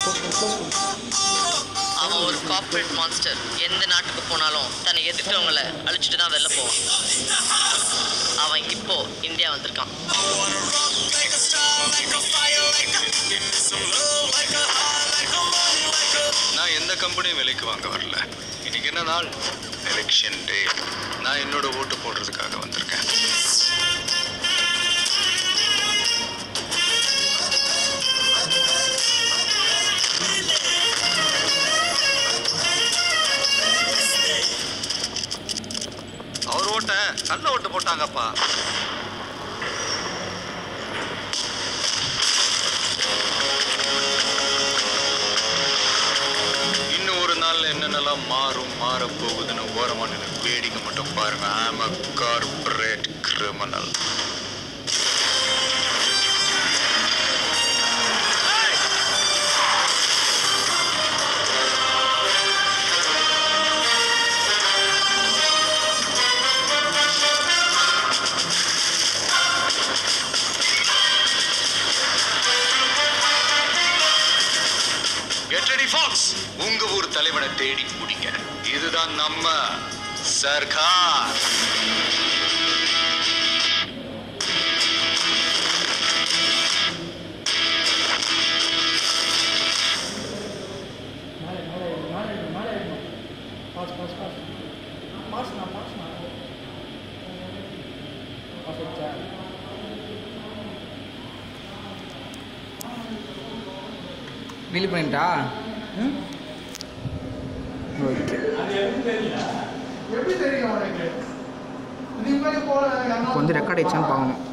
அவன் ஒரு corporate monster எந்த நாட்டுக்கு போனாலும் தன்னை எதிர்க்கிறவங்கள அழிச்சிட்டு தான் வெளில போவான் அவன் இப்போ இந்தியா வந்திருக்கான் நான் எந்த கம்பெனியும் விலைக்கு வாங்க வரல இன்னைக்கு என்ன நாள் எலெக்ஷன் டே நான் என்னோட ஓட்டு போடுறதுக்காக வந்திருக்கேன் அவர் ஓட்ட கள்ள ஓட்டு போட்டாங்கப்பா இன்னும் ஒரு நாள்ல என்னென்னலாம் மாறும் மாற போகுதுன்னு ஓரமா நின்று வேடிக்கை மட்டும் பாருங்க I'm a corporate criminal get ready folks உங்க ஊர் தலைவனை தேடி பிடிங்க இதுதான் நம்ம சர்க்கார் பாஸ் பாஸ் பாஸ் பாஸ்ண்ணா பாஸ்ண்ணா பாஸ் வச்சா வீல் பண்ணிட்டா ஓகே எப்படி தெரியும் உனக்கு இதுக்கு முன்னாடி போல இப்போ வந்து ரெக்கார்ட் ஆயிடுச்சான்னு பார்க்கணும்